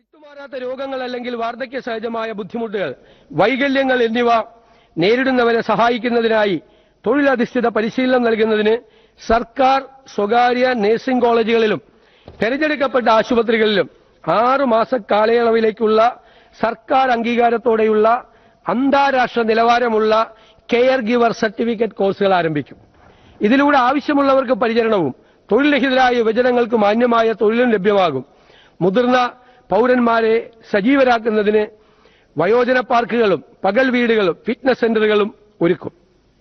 വിട്ടുമാറാത്ത രോഗങ്ങൾ അല്ലെങ്കിൽ വാർദ്ധക്യ സഹജമായ ബുദ്ധിമുട്ടുകൾ വൈകല്യങ്ങൾ എന്നിവ നേരിടുന്നവരെ സഹായിക്കുന്നതിനായി തൊഴിലധിഷ്ഠിത പരിശീലനം നൽകുന്നതിന് സർക്കാർ സ്വകാര്യ നഴ്സിംഗ് കോളേജുകളിലും തെരഞ്ഞെടുക്കപ്പെട്ട ആശുപത്രികളിലും ആറു മാസ കാലയളവിലേക്കുള്ള സർക്കാർ അംഗീകാരത്തോടെയുള്ള അന്താരാഷ്ട്ര നിലവാരമുള്ള കെയർ ഗിവർ സർട്ടിഫിക്കറ്റ് കോഴ്സുകൾ ആരംഭിക്കും ഇതിലൂടെ ആവശ്യമുള്ളവർക്ക് പരിചരണവും തൊഴിൽ രഹിതരായ യുവജനങ്ങൾക്ക് മാന്യമായ തൊഴിലും ലഭ്യമാകും മുതിർന്ന പൗരന്മാരെ സജീവരാക്കുന്നതിന് വയോജന പാർക്കുകളും പകൽ വീടുകളും ഫിറ്റ്നസ് സെന്ററുകളും ഒരുക്കും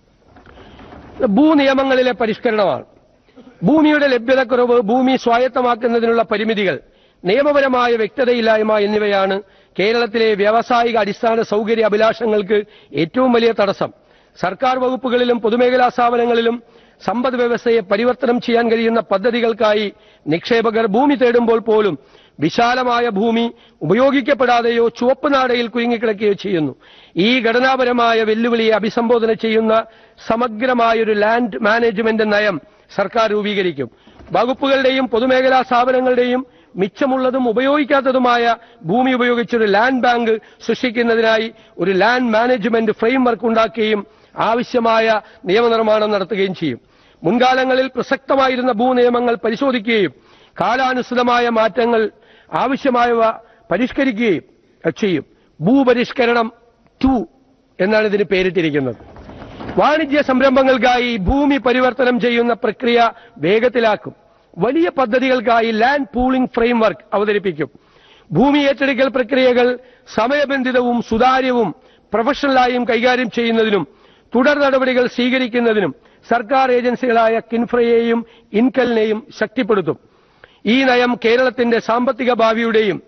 ഭൂനിയമങ്ങളിലെ പരിഷ്കരണമാണ് ഭൂമിയുടെ ലഭ്യതക്കുറവ് ഭൂമി സ്വായത്തമാക്കുന്നതിനുള്ള പരിമിതികൾ നിയമപരമായ വ്യക്തതയില്ലായ്മ എന്നിവയാണ് കേരളത്തിലെ വ്യാവസായിക അടിസ്ഥാന സൗകര്യ അഭിലാഷങ്ങൾക്ക് ഏറ്റവും വലിയ തടസ്സം സർക്കാർ വകുപ്പുകളിലും പൊതുമേഖലാ സ്ഥാപനങ്ങളിലും സമ്പദ് വ്യവസ്ഥയെ പരിവർത്തനം ചെയ്യാൻ കഴിയുന്ന പദ്ധതികൾക്കായി നിക്ഷേപകർ ഭൂമി തേടുമ്പോൾ പോലും വിശാലമായ ഭൂമി ഉപയോഗിക്കപ്പെടാതെയോ ചുവപ്പ് നാടയിൽ കുരുങ്ങിക്കിടക്കുകയോ ചെയ്യുന്നു ഈ ഘടനാപരമായ വെല്ലുവിളിയെ അഭിസംബോധന ചെയ്യുന്ന സമഗ്രമായൊരു ലാൻഡ് മാനേജ്മെന്റ് നയം സർക്കാർ രൂപീകരിക്കും വകുപ്പുകളുടെയും പൊതുമേഖലാ സ്ഥാപനങ്ങളുടെയും മിച്ചമുള്ളതും ഉപയോഗിക്കാത്തതുമായ ഭൂമി ഉപയോഗിച്ചൊരു ലാൻഡ് ബാങ്ക് സൃഷ്ടിക്കുന്നതിനായി ഒരു ലാൻഡ് മാനേജ്മെന്റ് ഫ്രെയിംവർക്ക് ഉണ്ടാക്കുകയും ആവശ്യമായ നിയമനിർമ്മാണം നടത്തുകയും ചെയ്യും മുൻകാലങ്ങളിൽ പ്രസക്തമായിരുന്ന ഭൂനിയമങ്ങൾ പരിശോധിക്കുകയും കാലാനുസൃതമായ മാറ്റങ്ങൾ ആവശ്യമായവ പരിഷ്കരിക്കുകയും ചെയ്യും ഭൂപരിഷ്കരണം ടു എന്നാണ് ഇതിന് പേരിട്ടിരിക്കുന്നത് വാണിജ്യ സംരംഭങ്ങൾക്കായി ഭൂമി പരിവർത്തനം ചെയ്യുന്ന പ്രക്രിയ വേഗത്തിലാക്കും വലിയ പദ്ധതികൾക്കായി ലാൻഡ് പൂളിംഗ് ഫ്രെയിംവർക്ക് അവതരിപ്പിക്കും ഭൂമി ഏറ്റെടുക്കൽ പ്രക്രിയകൾ സമയബന്ധിതവും സുതാര്യവും പ്രൊഫഷണലായും കൈകാര്യം ചെയ്യുന്നതിനും തുടർ നടപടികൾ സ്വീകരിക്കുന്നതിനും സർക്കാർ ഏജൻസികളായ കിൻഫ്രയെയും ഇൻകലിനെയും ശക്തിപ്പെടുത്തും ഈ നയം കേരളത്തിന്റെ സാമ്പത്തിക ഭാവിയുടെയും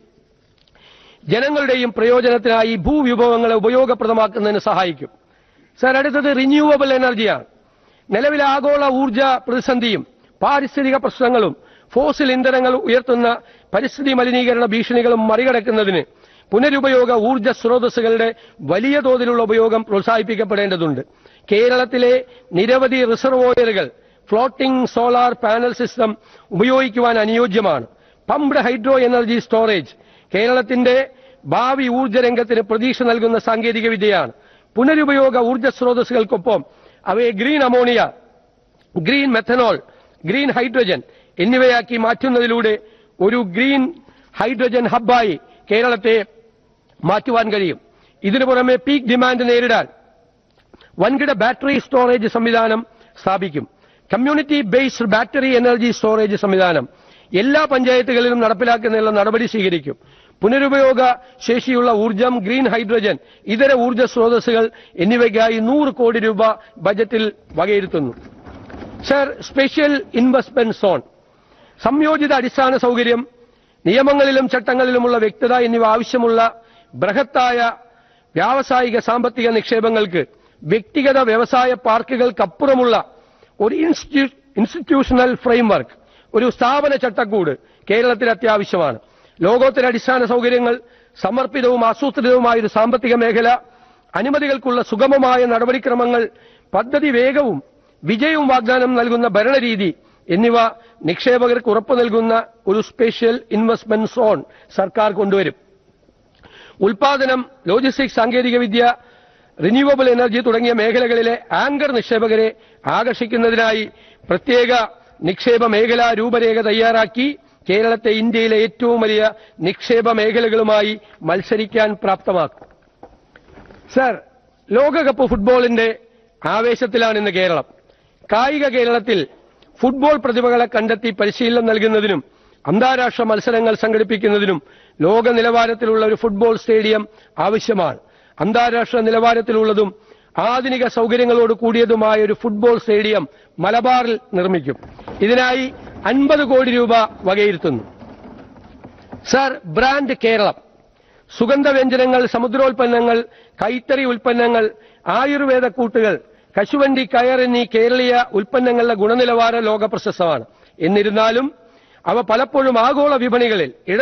ജനങ്ങളുടെയും പ്രയോജനത്തിനായി ഭൂവിഭവങ്ങളെ ഉപയോഗപ്രദമാക്കുന്നതിന് സഹായിക്കും സർ അടുത്തത് റിന്യൂവബിൾ എനർജിയാണ് നിലവിലെ ആഗോള ഊർജ പ്രതിസന്ധിയും പാരിസ്ഥിതിക പ്രശ്നങ്ങളും ഫോസിൽ ഇന്ധനങ്ങൾ ഉയർത്തുന്ന പരിസ്ഥിതി മലിനീകരണ ഭീഷണികളും മറികടക്കുന്നതിന് പുനരുപയോഗ ഊർജ സ്രോതസ്സുകളുടെ വലിയ തോതിലുള്ള ഉപയോഗം പ്രോത്സാഹിപ്പിക്കപ്പെടേണ്ടതുണ്ട് കേരളത്തിലെ നിരവധി റിസർവോയറുകൾ ഫ്ലോട്ടിംഗ് സോളാർ പാനൽ സിസ്റ്റം ഉപയോഗിക്കുവാൻ അനുയോജ്യമാണ് പംപ്ഡ് ഹൈഡ്രോ എനർജി സ്റ്റോറേജ് കേരളത്തിന്റെ ഭാവി ഊർജ്ജ രംഗത്തിന് പ്രതീക്ഷ നൽകുന്ന സാങ്കേതിക വിദ്യയാണ് പുനരുപയോഗ ഊർജ്ജ സ്രോതസ്സുകൾക്കൊപ്പം അവയെ green ammonia green methanol green hydrogen എന്നിവയാക്കി മാറ്റുന്നതിലൂടെ ഒരു ഗ്രീൻ ഹൈഡ്രജൻ ഹബ്ബായി കേരളത്തെ മാറ്റുവാൻ കഴിയും ഇതിനു പുറമെ പീക്ക് ഡിമാൻഡ് നേരിടാൻ വൻകിട ബാറ്ററി സ്റ്റോറേജ് സംവിധാനം സ്ഥാപിക്കും community based battery energy storage സംവിധാനം എല്ലാ പഞ്ചായത്തുകളിലും നടപ്പിലാക്കുന്നതിനുള്ള നടപടി സ്വീകരിക്കും പുനരുപയോഗ ശേഷിയുള്ള ഊർജം ഗ്രീൻ ഹൈഡ്രജൻ ഇതര ഊർജ്ജ സ്രോതസ്സുകൾ എന്നിവയ്ക്കായി നൂറ് കോടി രൂപ ബജറ്റിൽ വകയിരുത്തുന്നു സർ സ്പെഷ്യൽ ഇൻവെസ്റ്റ്മെന്റ് സോൺ സംയോജിത അടിസ്ഥാന സൗകര്യം നിയമങ്ങളിലും ചട്ടങ്ങളിലുമുള്ള വ്യക്തത എന്നിവ ആവശ്യമുള്ള ബൃഹത്തായ വ്യാവസായിക സാമ്പത്തിക നിക്ഷേപങ്ങൾക്ക് വ്യക്തിഗത വ്യവസായ പാർക്കുകൾക്കപ്പുറമുള്ള ഒരു ഇൻസ്റ്റിറ്റ്യൂ- ഇൻസ്റ്റിറ്റ്യൂഷണൽ ഫ്രെയിംവർക്ക് ഒരു സ്ഥാപന ചട്ടക്കൂട് കേരളത്തിൽ അത്യാവശ്യമാണ് ലോകോത്തര അടിസ്ഥാന സൗകര്യങ്ങൾ സമർപ്പിതവും ആസൂത്രിതവുമായ ഒരു സാമ്പത്തിക മേഖല അനുമതികൾക്കുള്ള സുഗമമായ നടപടിക്രമങ്ങൾ പദ്ധതി വേഗവും വിജയവും വാഗ്ദാനം നൽകുന്ന ഭരണരീതി എന്നിവ നിക്ഷേപകർക്ക് ഉറപ്പു നൽകുന്ന ഒരു സ്പെഷ്യൽ ഇൻവെസ്റ്റ്മെന്റ് സോൺ സർക്കാർ കൊണ്ടുവരും ഉൽപാദനം ലോജിസ്റ്റിക്സ് സാങ്കേതികവിദ്യ റിന്യൂവബിൾ എനർജി തുടങ്ങിയ മേഖലകളിലെ ആങ്കർ നിക്ഷേപകരെ ആകർഷിക്കുന്നതിനായി പ്രത്യേക നിക്ഷേപ മേഖലാ രൂപരേഖ തയ്യാറാക്കി കേരളത്തെ ഇന്ത്യയിലെ ഏറ്റവും വലിയ നിക്ഷേപ മേഖലകളുമായി മത്സരിക്കാൻ പ്രാപ്തമാക്കും സർ ലോകകപ്പ് ഫുട്ബോളിന്റെ ആവേശത്തിലാണ് ഇന്ന് കേരളം കായിക കേരളത്തിൽ ഫുട്ബോൾ പ്രതിഭകളെ കണ്ടെത്തി പരിശീലനം നൽകുന്നതിനും അന്താരാഷ്ട്ര മത്സരങ്ങൾ സംഘടിപ്പിക്കുന്നതിനും ലോക നിലവാരത്തിലുള്ള ഒരു ഫുട്ബോൾ സ്റ്റേഡിയം ആവശ്യമാണ് അന്താരാഷ്ട്ര നിലവാരത്തിലുള്ളതും ആധുനിക സൗകര്യങ്ങളോട് കൂടിയതുമായ ഒരു ഫുട്ബോൾ സ്റ്റേഡിയം മലബാറിൽ നിർമ്മിക്കും ഇതിനായി അൻപത് കോടി രൂപ വകയിരുത്തുന്നു സർ ബ്രാൻഡ് കേരളം സുഗന്ധവ്യഞ്ജനങ്ങൾ സമുദ്രോൽപ്പന്നങ്ങൾ കൈത്തറി ഉൽപ്പന്നങ്ങൾ ആയുർവേദ കൂട്ടുകൾ കശുവണ്ടി കയർ എന്നീ കേരളീയ ഉൽപ്പന്നങ്ങളുടെ ഗുണനിലവാരം ലോക പ്രശസ്തമാണ് എന്നിരുന്നാലും അവ പലപ്പോഴും ആഗോള വിപണികളിൽ ഇട